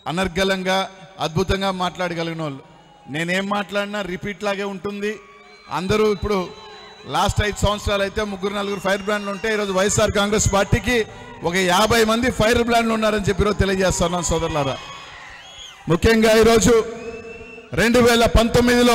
అనర్గళంగా అద్భుతంగా మాట్లాడగలిగిన వాళ్ళు నేనేం మాట్లాడినా రిపీట్ లాగే ఉంటుంది అందరూ ఇప్పుడు లాస్ట్ ఐదు సంవత్సరాలు అయితే ముగ్గురు నలుగురు ఫైర్ బ్రాండ్లు ఉంటే ఈరోజు వైఎస్ఆర్ కాంగ్రెస్ పార్టీకి ఒక యాభై మంది ఫైర్ బ్రాండ్లు ఉన్నారని చెప్పి ఈరోజు తెలియజేస్తున్నాను సోదరులారా ముఖ్యంగా ఈరోజు రెండు వేల పంతొమ్మిదిలో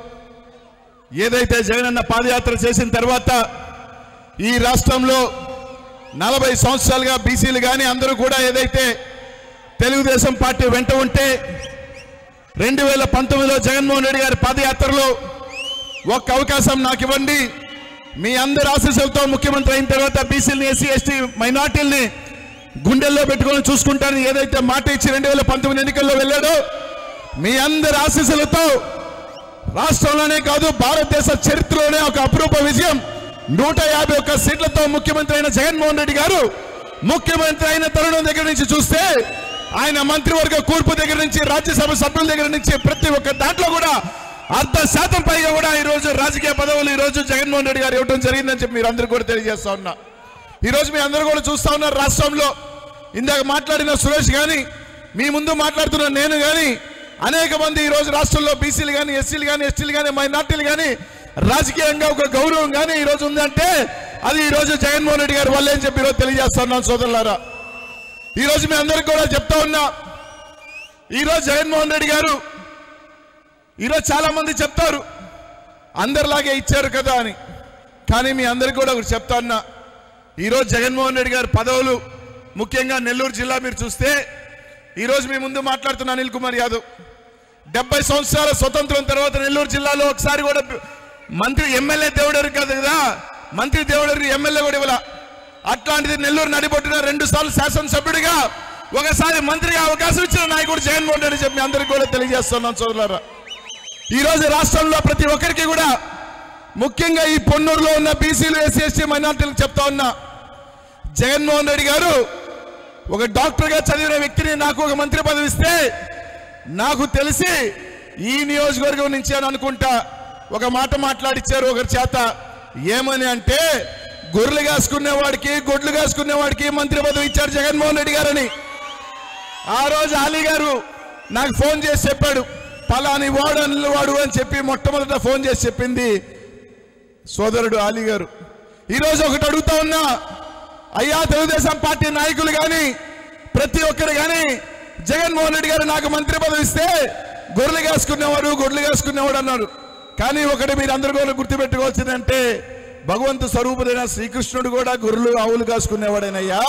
ఏదైతే జగనన్న పాదయాత్ర చేసిన తర్వాత ఈ రాష్ట్రంలో నలభై సంవత్సరాలుగా బీసీలు కానీ అందరూ కూడా ఏదైతే తెలుగుదేశం పార్టీ వెంట ఉంటే రెండు వేల పంతొమ్మిదిలో జగన్మోహన్ రెడ్డి గారి పాదయాత్రలో ఒక్క అవకాశం నాకు ఇవ్వండి మీ అందరి ఆశీస్సులతో ముఖ్యమంత్రి అయిన తర్వాత బీసీలని ఎస్సీ ఎస్టీ మైనార్టీల్ని గుండెల్లో పెట్టుకొని చూసుకుంటానని ఏదైతే మాట ఇచ్చి రెండు వేల పంతొమ్మిది ఎన్నికల్లో వెళ్ళాడో మీ అందరి ఆశీస్సులతో రాష్ట్రంలోనే కాదు భారతదేశ చరిత్రలోనే ఒక అపురూప విజయం నూట యాభై ఒక్క సీట్లతో ముఖ్యమంత్రి అయిన జగన్మోహన్ రెడ్డి గారు ముఖ్యమంత్రి అయిన తరుణం దగ్గర నుంచి చూస్తే ఆయన మంత్రివర్గ కూర్పు దగ్గర నుంచి రాజ్యసభ సభ్యుల దగ్గర నుంచి ప్రతి ఒక్క దాంట్లో కూడా అర్ధ శాతం పైగా కూడా ఈ రోజు రాజకీయ పదవులు ఈ రోజు జగన్మోహన్ రెడ్డి గారు ఇవ్వడం జరిగిందని చెప్పి మీరు అందరూ కూడా తెలియజేస్తా ఉన్నా ఈ రోజు మీ అందరూ కూడా చూస్తా ఉన్నారు రాష్ట్రంలో ఇందాక మాట్లాడిన సురేష్ కానీ మీ ముందు మాట్లాడుతున్న నేను కానీ అనేక మంది ఈ రోజు రాష్ట్రంలో బీసీలు కానీ ఎస్సీలు కానీ ఎస్టీలు కానీ మైనార్టీలు కానీ రాజకీయంగా ఒక గౌరవం కానీ ఈ రోజు ఉందంటే అది ఈ రోజు జగన్మోహన్ రెడ్డి గారు వల్లే అని చెప్పి ఈరోజు తెలియజేస్తా ఉన్నాను సోదరులారా ఈ రోజు మీ అందరికి కూడా చెప్తా ఉన్నా ఈ రోజు జగన్మోహన్ రెడ్డి గారు ఈరోజు చాలా మంది చెప్తారు అందరిలాగే ఇచ్చారు కదా అని కానీ మీ అందరికి కూడా ఒకటి చెప్తా ఉన్నా ఈరోజు జగన్మోహన్ రెడ్డి గారి పదవులు ముఖ్యంగా నెల్లూరు జిల్లా మీరు చూస్తే ఈరోజు మీ ముందు మాట్లాడుతున్న అనిల్ కుమార్ యాదవ్ డెబ్బై సంవత్సరాల స్వతంత్రం తర్వాత నెల్లూరు జిల్లాలో ఒకసారి కూడా మంత్రి ఎమ్మెల్యే దేవుడరు కాదు కదా మంత్రి దేవుడరు ఎమ్మెల్యే కూడా ఇవ్వాల అట్లాంటిది నెల్లూరు నడిబొట్టిన రెండు సార్లు శాసనసభ్యుడిగా ఒకసారి మంత్రిగా అవకాశం ఇచ్చిన నాయకుడు జగన్మోహన్ రెడ్డి చెప్పి అందరికీ కూడా తెలియజేస్తున్నాను సోదరులారా ఈ రోజు రాష్ట్రంలో ప్రతి ఒక్కరికి కూడా ముఖ్యంగా ఈ పొన్నూరులో ఉన్న బీసీలు ఎస్సీ ఎస్టీ మైనార్టీలకు చెప్తా ఉన్నా జగన్మోహన్ రెడ్డి గారు ఒక డాక్టర్గా చదివిన వ్యక్తిని నాకు ఒక మంత్రి పదవి ఇస్తే నాకు తెలిసి ఈ నియోజకవర్గం నుంచి అని అనుకుంటా ఒక మాట మాట్లాడిచ్చారు ఒకరి చేత ఏమని అంటే గొర్రెలు కాసుకునేవాడికి గొడ్లు కాసుకునేవాడికి మంత్రి పదవి ఇచ్చారు జగన్మోహన్ రెడ్డి గారని ఆ రోజు అలీ గారు నాకు ఫోన్ చేసి చెప్పాడు పలాని వాడు అనిల్ వాడు అని చెప్పి మొట్టమొదట ఫోన్ చేసి చెప్పింది సోదరుడు అలీ గారు ఈరోజు ఒకటి అడుగుతా ఉన్నా అయ్యా తెలుగుదేశం పార్టీ నాయకులు కానీ ప్రతి ఒక్కరు కానీ జగన్మోహన్ రెడ్డి గారు నాకు మంత్రి పదవి ఇస్తే గొర్రెలు కాసుకునేవాడు గొర్రెలు కాసుకునేవాడు అన్నారు కానీ ఒకటి మీరు అందరూ కూడా గుర్తుపెట్టుకోవాల్సిందంటే భగవంతు స్వరూపుడైన శ్రీకృష్ణుడు కూడా గొర్రెలు ఆవులు కాసుకునేవాడేనయ్యా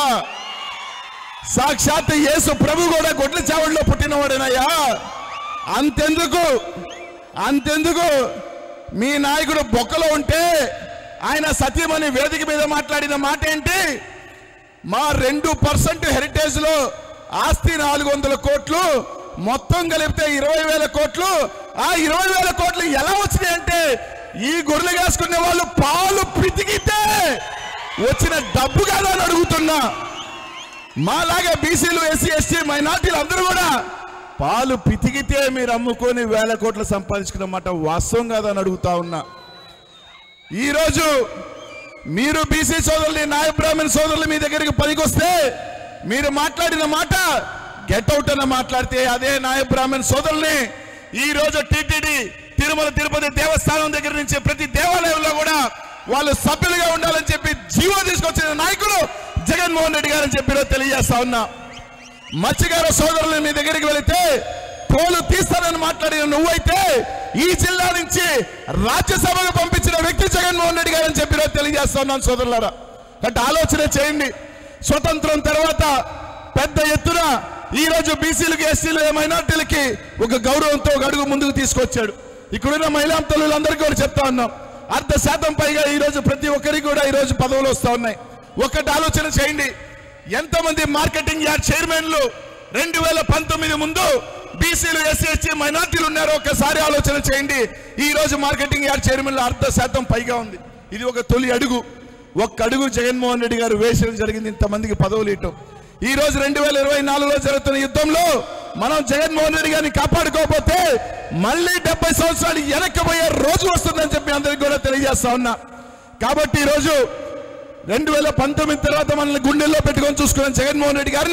సాక్షాత్ యేసు ప్రభు కూడా గొడ్ల చావుల్లో పుట్టినవాడేనయ్యా అంతెందుకు అంతెందుకు మీ నాయకుడు బొక్కలో ఉంటే ఆయన సత్యమని వేదిక మీద మాట్లాడిన మాట ఏంటి మా రెండు పర్సెంట్ హెరిటేజ్ లో ఆస్తి నాలుగు వందల కోట్లు మొత్తం కలిపితే ఇరవై వేల కోట్లు ఆ ఇరవై వేల కోట్లు ఎలా వచ్చినాయి అంటే ఈ గొర్రెలు కాసుకునే వాళ్ళు పాలు పితికితే వచ్చిన డబ్బు కాదా అని అడుగుతున్నా మాలాగా బీసీలు ఎస్సీ ఎస్టీ మైనార్టీలు అందరూ కూడా పాలు పితికితే మీరు అమ్ముకొని వేల కోట్లు సంపాదించుకున్న మాట వాస్తవం కాదని అడుగుతా ఉన్నా ఈరోజు మీరు బీసీ సోదరులు నాయ బ్రాహ్మణ సోదరులు మీ దగ్గరికి పనికొస్తే మీరు మాట్లాడిన మాట గెట్ అవుట్ అని మాట్లాడితే అదే నాయ బ్రాహ్మణ సోదరుల్ని ఈ రోజు టీటీడీ తిరుమల తిరుపతి దేవస్థానం దగ్గర నుంచి ప్రతి దేవాలయంలో కూడా వాళ్ళు సభ్యులుగా ఉండాలని చెప్పి జీవో తీసుకొచ్చిన నాయకులు జగన్మోహన్ రెడ్డి గారని చెప్పి ఈరోజు తెలియజేస్తా ఉన్నా మత్స్యకార సోదరులు మీ దగ్గరికి వెళితే తోలు తీస్తానని మాట్లాడిన నువ్వైతే ఈ జిల్లా నుంచి రాజ్యసభకు పంపించిన వ్యక్తి జగన్మోహన్ రెడ్డి గారని చెప్పి ఈరోజు తెలియజేస్తా ఉన్నాను సోదరులారా అంటే ఆలోచన చేయండి స్వతంత్రం తర్వాత పెద్ద ఎత్తున ఈ రోజు బీసీలకి ఎస్సీలు మైనార్టీలకి ఒక గౌరవంతో ఒక అడుగు ముందుకు తీసుకొచ్చాడు ఇక్కడున్న మహిళా తల్లులందరికీ కూడా చెప్తా ఉన్నాం అర్ధ శాతం పైగా ఈ రోజు ప్రతి ఒక్కరికి కూడా ఈ రోజు పదవులు వస్తా ఉన్నాయి ఒక్కటి ఆలోచన చేయండి ఎంతమంది మార్కెటింగ్ యార్డ్ చైర్మన్లు రెండు వేల పంతొమ్మిది ముందు బీసీలు ఎస్సీ ఎస్టీ మైనార్టీలు ఉన్నారో ఒకసారి ఆలోచన చేయండి ఈ రోజు మార్కెటింగ్ యార్డ్ చైర్మన్లు అర్ధ శాతం పైగా ఉంది ఇది ఒక తొలి అడుగు ఒక్క అడుగు జగన్మోహన్ రెడ్డి గారు వేసడం జరిగింది ఇంతమందికి పదవులు ఇవ్వటం ఈ రోజు రెండు వేల ఇరవై నాలుగులో జరుగుతున్న యుద్ధంలో మనం జగన్మోహన్ రెడ్డి గారిని కాపాడుకోకపోతే మళ్ళీ డెబ్బై సంవత్సరాలు వెనక్కిపోయే రోజు వస్తుందని చెప్పి అందరికీ కూడా తెలియజేస్తా ఉన్నా కాబట్టి ఈ రోజు రెండు వేల పంతొమ్మిది తర్వాత మనల్ని గుండెల్లో పెట్టుకొని చూసుకున్న జగన్మోహన్ రెడ్డి గారిని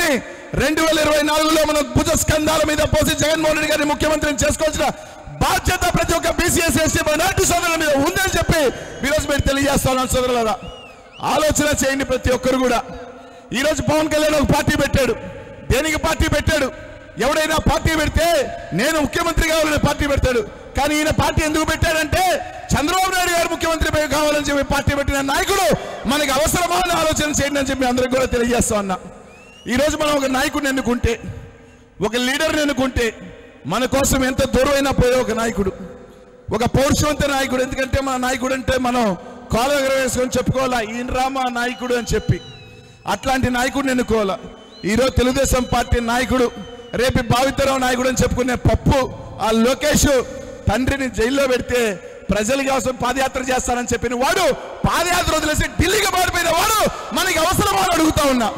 రెండు వేల ఇరవై నాలుగులో మనం భుజ స్కంధాల మీద పోసి జగన్మోహన్ రెడ్డి గారిని ముఖ్యమంత్రిని చేసుకోవాల్సిన బాధ్యత ప్రతి ఒక్క బీసీఎస్ ఎస్సీ మైనార్టీ సోదరుల మీద ఉందని చెప్పి ఈరోజు మీరు తెలియజేస్తున్నాను సోదరులారా ఆలోచన చేయండి ప్రతి ఒక్కరు కూడా ఈరోజు పవన్ కళ్యాణ్ ఒక పార్టీ పెట్టాడు దేనికి పార్టీ పెట్టాడు ఎవడైనా పార్టీ పెడితే నేను ముఖ్యమంత్రి కావాలని పార్టీ పెడతాడు కానీ ఈయన పార్టీ ఎందుకు పెట్టాడంటే చంద్రబాబు నాయుడు గారు ముఖ్యమంత్రి కావాలని చెప్పి పార్టీ పెట్టిన నాయకుడు మనకి అవసరమా అని ఆలోచన చేయండి అని చెప్పి అందరికి కూడా తెలియజేస్తా ఉన్నా ఈరోజు మనం ఒక నాయకుడిని ఎన్నుకుంటే ఒక లీడర్ని ఎన్నుకుంటే మన కోసం ఎంత దూరమైనా పోయే ఒక నాయకుడు ఒక పౌరుషవంత నాయకుడు ఎందుకంటే మన నాయకుడు అంటే మనం కాలు వేసుకొని చెప్పుకోవాలా ఈయన రామా నాయకుడు అని చెప్పి అట్లాంటి నాయకుడిని ఎన్నుకోవాలా ఈరోజు తెలుగుదేశం పార్టీ నాయకుడు రేపు భావితరం నాయకుడు అని చెప్పుకునే పప్పు ఆ లోకేష్ తండ్రిని జైల్లో పెడితే ప్రజల కోసం పాదయాత్ర చేస్తానని చెప్పిన వాడు పాదయాత్ర వదిలేసి ఢిల్లీకి పారిపోయిన వాడు మనకి అవసరమా అని అడుగుతా ఉన్నా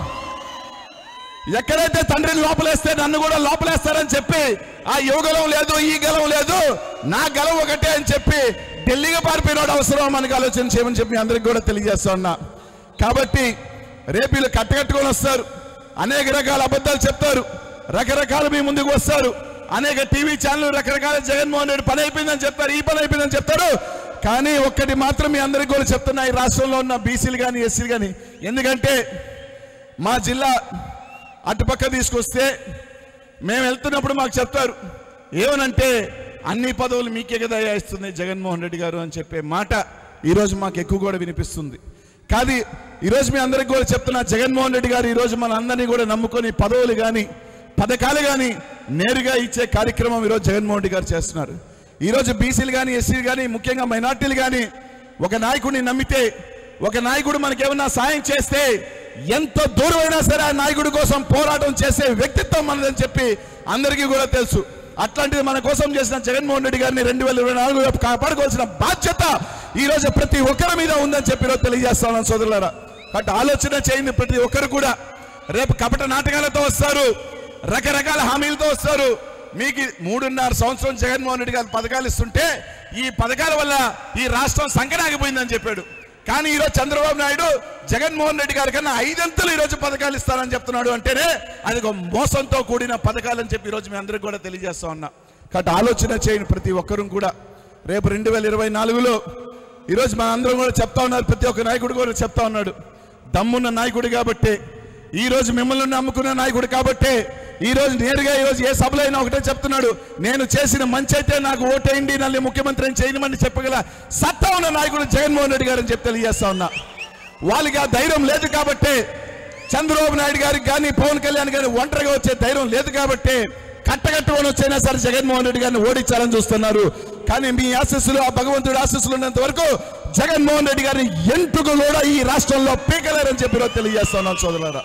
ఎక్కడైతే తండ్రిని లోపలేస్తే నన్ను కూడా లోపలేస్తారని చెప్పి ఆ యువగలం లేదు ఈ గలం లేదు నా గలం ఒకటే అని చెప్పి ఢిల్లీకి పారిపోయినోడు అవసరం మనకి ఆలోచన చేయమని చెప్పి అందరికి కూడా తెలియజేస్తా ఉన్నా కాబట్టి రేపు వీళ్ళు కట్టకట్టుకొని వస్తారు అనేక రకాల అబద్ధాలు చెప్తారు రకరకాల మీ ముందుకు వస్తారు అనేక టీవీ ఛానల్ రకరకాల జగన్మోహన్ రెడ్డి పని అయిపోయిందని చెప్తారు ఈ పని అయిపోయిందని చెప్తారు కానీ ఒక్కటి మాత్రం మీ అందరికీ కూడా చెప్తున్నా ఈ రాష్ట్రంలో ఉన్న బీసీలు కానీ ఎస్సీలు కానీ ఎందుకంటే మా జిల్లా అటుపక్క తీసుకొస్తే మేము వెళ్తున్నప్పుడు మాకు చెప్తారు ఏమనంటే అన్ని పదవులు మీకే కదా ఇస్తుంది జగన్మోహన్ రెడ్డి గారు అని చెప్పే మాట ఈరోజు మాకు ఎక్కువ కూడా వినిపిస్తుంది కాదు ఈరోజు మీ అందరికి కూడా చెప్తున్నా జగన్మోహన్ రెడ్డి గారు ఈరోజు మన అందరినీ కూడా నమ్ముకొని పదవులు కానీ పథకాలు కానీ నేరుగా ఇచ్చే కార్యక్రమం ఈరోజు జగన్మోహన్ రెడ్డి గారు చేస్తున్నారు ఈరోజు బీసీలు కానీ ఎస్సీలు కానీ ముఖ్యంగా మైనార్టీలు కానీ ఒక నాయకుడిని నమ్మితే ఒక నాయకుడు మనకేమన్నా సాయం చేస్తే ఎంత దూరమైనా సరే ఆ నాయకుడి కోసం పోరాటం చేసే వ్యక్తిత్వం మనదని చెప్పి అందరికీ కూడా తెలుసు అట్లాంటిది మన కోసం చేసిన జగన్మోహన్ రెడ్డి గారిని రెండు వేల ఇరవై నాలుగులో కాపాడుకోవాల్సిన బాధ్యత ఈ రోజు ప్రతి ఒక్కరి మీద ఉందని చెప్పి ఈరోజు తెలియజేస్తాను సోదరులారా కాబట్టి ఆలోచన చేయండి ప్రతి ఒక్కరు కూడా రేపు కపట నాటకాలతో వస్తారు రకరకాల హామీలతో వస్తారు మీకు మూడున్నర సంవత్సరం జగన్మోహన్ రెడ్డి గారు పథకాలు ఇస్తుంటే ఈ పథకాల వల్ల ఈ రాష్ట్రం సంకనాగిపోయిందని చెప్పాడు కానీ ఈరోజు చంద్రబాబు నాయుడు జగన్మోహన్ రెడ్డి గారి కన్నా ఐదంతలు ఈరోజు పథకాలు ఇస్తానని చెప్తున్నాడు అంటేనే అది ఒక మోసంతో కూడిన పథకాలని చెప్పి ఈరోజు మీ అందరికి కూడా తెలియజేస్తా ఉన్నా కాబట్టి ఆలోచన చేయని ప్రతి ఒక్కరూ కూడా రేపు రెండు వేల ఇరవై నాలుగులో ఈరోజు మన అందరం కూడా చెప్తా ఉన్నారు ప్రతి ఒక్క నాయకుడు కూడా చెప్తా ఉన్నాడు దమ్మున్న నాయకుడు కాబట్టి ఈ రోజు మిమ్మల్ని నమ్ముకున్న నాయకుడు కాబట్టి ఈ రోజు నేరుగా ఈ రోజు ఏ సభలో అయినా ఒకటే చెప్తున్నాడు నేను చేసిన మంచి అయితే నాకు ఓటేయండి నన్ను ముఖ్యమంత్రిని చేయమని చెప్పగల సత్తా ఉన్న నాయకుడు జగన్మోహన్ రెడ్డి గారు అని చెప్పి తెలియజేస్తా ఉన్నా వాళ్ళకి ఆ ధైర్యం లేదు కాబట్టి చంద్రబాబు నాయుడు గారికి కానీ పవన్ కళ్యాణ్ గారి ఒంటరిగా వచ్చే ధైర్యం లేదు కాబట్టి కట్టగట్టుకొని వచ్చైనా సరే జగన్మోహన్ రెడ్డి గారిని ఓడించాలని చూస్తున్నారు కానీ మీ ఆశస్సులు ఆ భగవంతుడి ఆశస్సులు ఉన్నంత వరకు జగన్మోహన్ రెడ్డి గారిని ఎంటుకు కూడా ఈ రాష్ట్రంలో పీకలేరని చెప్పి ఈరోజు తెలియజేస్తున్నాను సోదరులారా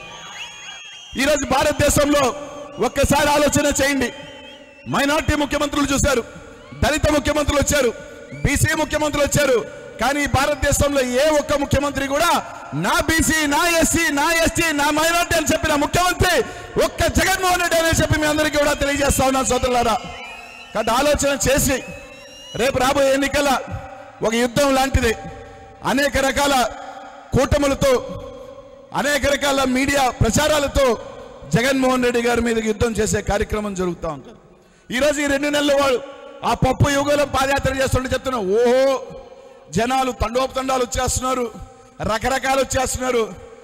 ఈరోజు భారతదేశంలో ఒక్కసారి ఆలోచన చేయండి మైనార్టీ ముఖ్యమంత్రులు చూశారు దళిత ముఖ్యమంత్రులు వచ్చారు బీసీ ముఖ్యమంత్రులు వచ్చారు కానీ ఈ భారతదేశంలో ఏ ఒక్క ముఖ్యమంత్రి కూడా నా బీసీ నా ఎస్సీ నా ఎస్టీ నా మైనార్టీ అని చెప్పిన ముఖ్యమంత్రి ఒక్క జగన్మోహన్ రెడ్డి అని చెప్పి మీ అందరికీ కూడా తెలియజేస్తా ఉన్నాను సోదరులారా కాబట్టి ఆలోచన చేసి రేపు రాబోయే ఎన్నికల ఒక యుద్ధం లాంటిది అనేక రకాల కూటములతో అనేక రకాల మీడియా ప్రచారాలతో జగన్మోహన్ రెడ్డి గారి మీద యుద్ధం చేసే కార్యక్రమం జరుగుతూ ఉంటుంది ఈరోజు ఈ రెండు నెలల వాడు ఆ పప్పు యుగలం పాదయాత్ర చేస్తుంటే చెప్తున్నా ఓహో జనాలు తండోపతండాలు వచ్చేస్తున్నారు రకరకాలు వచ్చేస్తున్నారు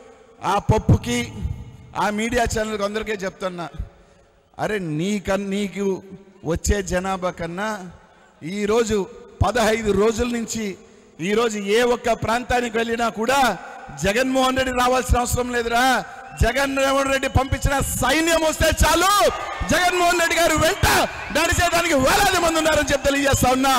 ఆ పప్పుకి ఆ మీడియా ఛానల్కి అందరికీ చెప్తున్నా అరే నీకన్ నీకు వచ్చే జనాభా కన్నా ఈరోజు పదహైదు రోజుల నుంచి ఈరోజు ఏ ఒక్క ప్రాంతానికి వెళ్ళినా కూడా జగన్మోహన్ రెడ్డి రావాల్సిన అవసరం లేదురా జగన్మోహన్ రెడ్డి పంపించిన సైన్యం వస్తే చాలు జగన్మోహన్ రెడ్డి గారు వెంట నడిచేదానికి వేలాది మంది ఉన్నారని చెప్పి తెలియజేస్తా ఉన్నా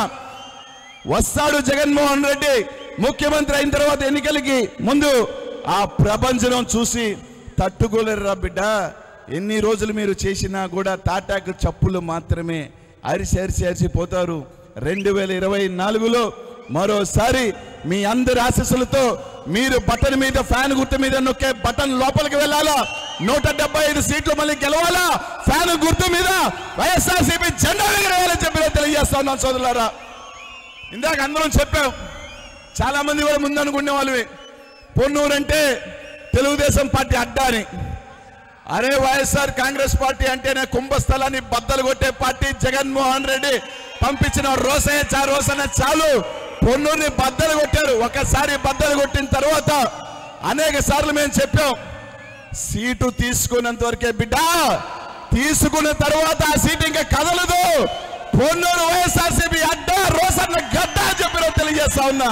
వస్తాడు జగన్మోహన్ రెడ్డి ముఖ్యమంత్రి అయిన తర్వాత ఎన్నికలకి ముందు ఆ ప్రపంచం చూసి తట్టుకోలేరురా బిడ్డ ఎన్ని రోజులు మీరు చేసినా కూడా తాటాకు చప్పులు మాత్రమే అరిసి అరిసి అరిసిపోతారు రెండు వేల ఇరవై నాలుగులో మరోసారి మీ అందరి ఆశీస్సులతో మీరు బటన్ మీద ఫ్యాన్ గుర్తు మీద నొక్కే బటన్ లోపలికి వెళ్ళాలా నూట డెబ్బై ఐదు సీట్లు మళ్ళీ గెలవాలా ఫ్యాన్ గుర్తు మీద వైఎస్ఆర్సీపీ జెండా ఎగరేయాలని చెప్పి తెలియజేస్తా ఉన్నాను సోదరులారా ఇందాక అందరం చెప్పాం చాలా మంది కూడా ముందు అనుకునే వాళ్ళవి పొన్నూరు అంటే తెలుగుదేశం పార్టీ అడ్డా అని అరే వైఎస్ఆర్ కాంగ్రెస్ పార్టీ అంటేనే కుంభస్థలాన్ని బద్దలు కొట్టే పార్టీ జగన్మోహన్ రెడ్డి పంపించిన రోసయ్య చా రోసన్న చాలు పొన్నూరుని బద్దలు కొట్టారు ఒకసారి బద్దలు కొట్టిన తర్వాత అనేక సార్లు మేము చెప్పాం సీటు తీసుకున్నంత వరకే బిడ్డ తీసుకున్న తర్వాత ఆ సీటు ఇంకా కదలదు పొన్నూరు వైఎస్ఆర్సీపీ అడ్డ రోసన్న గడ్డ అని చెప్పి నేను తెలియజేస్తా ఉన్నా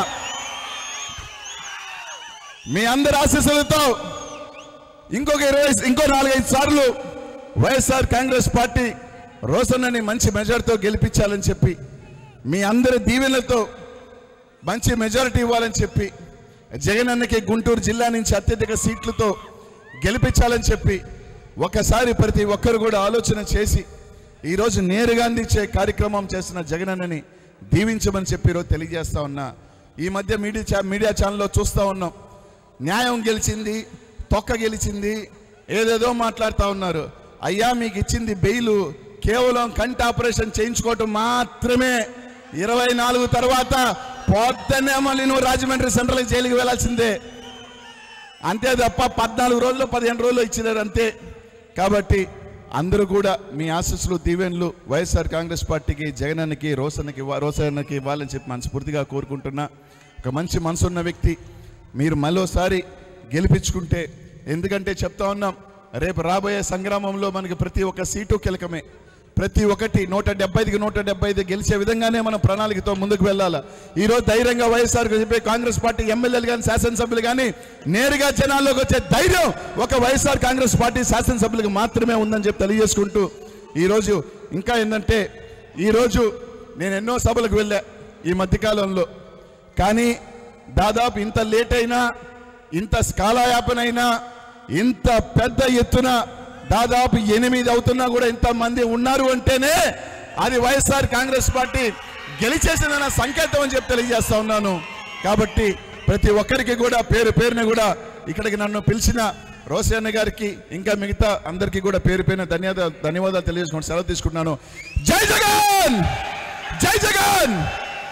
మీ అందరి ఆశీస్సులతో ఇంకొక ఇరవై ఇంకో నాలుగైదు సార్లు వైఎస్ఆర్ కాంగ్రెస్ పార్టీ రోసన్నని మంచి మెజార్టీతో గెలిపించాలని చెప్పి మీ అందరి దీవెనలతో మంచి మెజారిటీ ఇవ్వాలని చెప్పి జగన్ అన్నకి గుంటూరు జిల్లా నుంచి అత్యధిక సీట్లతో గెలిపించాలని చెప్పి ఒకసారి ప్రతి ఒక్కరు కూడా ఆలోచన చేసి ఈరోజు నేరుగా అందించే కార్యక్రమం చేసిన జగన్ అన్నని దీవించమని చెప్పి ఈరోజు తెలియజేస్తా ఉన్నా ఈ మధ్య మీడియా ఛా- మీడియా ఛానల్లో చూస్తూ ఉన్నాం న్యాయం గెలిచింది తొక్క గెలిచింది ఏదేదో మాట్లాడుతూ ఉన్నారు అయ్యా మీకు ఇచ్చింది బెయిల్ కేవలం కంటి ఆపరేషన్ చేయించుకోవటం మాత్రమే ఇరవై నాలుగు తర్వాత పొద్దున్నే మళ్ళీ నువ్వు రాజమండ్రి సెంట్రల్ జైలుకి వెళ్ళాల్సిందే అంతే తప్ప పద్నాలుగు రోజులు పదిహేను రోజులు ఇచ్చినారు అంతే కాబట్టి అందరూ కూడా మీ ఆశీస్సులు దీవెనలు వైఎస్ఆర్ కాంగ్రెస్ పార్టీకి జగనన్నకి రోసన్నకి ఇవ్వ- రోసన్నకి ఇవ్వాలని చెప్పి మనస్ఫూర్తిగా కోరుకుంటున్నా ఒక మంచి మనసున్న వ్యక్తి మీరు మరోసారి గెలిపించుకుంటే ఎందుకంటే చెప్తా ఉన్నాం రేపు రాబోయే సంగ్రామంలో మనకి ప్రతి ఒక్క సీటు కీలకమే ప్రతి ఒక్కటి నూట డెబ్బైదికి నూట డెబ్బై ఐదు గెలిచే విధంగానే మనం ప్రణాళికతో ముందుకు వెళ్ళాలి ఈ రోజు ధైర్యంగా వైఎస్ఆర్ చెప్పే కాంగ్రెస్ పార్టీ ఎమ్మెల్యేలు కానీ శాసనసభ్యులు కానీ నేరుగా జనాల్లోకి వచ్చే ధైర్యం ఒక వైఎస్ఆర్ కాంగ్రెస్ పార్టీ శాసనసభ్యులకు మాత్రమే ఉందని చెప్పి తెలియజేసుకుంటూ ఈరోజు ఇంకా ఏంటంటే ఈరోజు నేను ఎన్నో సభలకు వెళ్ళా ఈ మధ్యకాలంలో కానీ దాదాపు ఇంత లేట్ అయినా ఇంత స్కాలాయాపనైనా ఇంత పెద్ద ఎత్తున దాదాపు ఎనిమిది అవుతున్నా కూడా ఇంత మంది ఉన్నారు అంటేనే అది వైఎస్ఆర్ కాంగ్రెస్ పార్టీ గెలిచేసిందన్న సంకేతం అని చెప్పి తెలియజేస్తా ఉన్నాను కాబట్టి ప్రతి ఒక్కరికి కూడా పేరు పేరుని కూడా ఇక్కడికి నన్ను పిలిచిన రోసయ్య గారికి ఇంకా మిగతా అందరికీ కూడా పేరు పేరున ధన్యవాదాలు ధన్యవాదాలు తెలియజేసుకుని సెలవు తీసుకుంటున్నాను జై జగన్ జై జగన్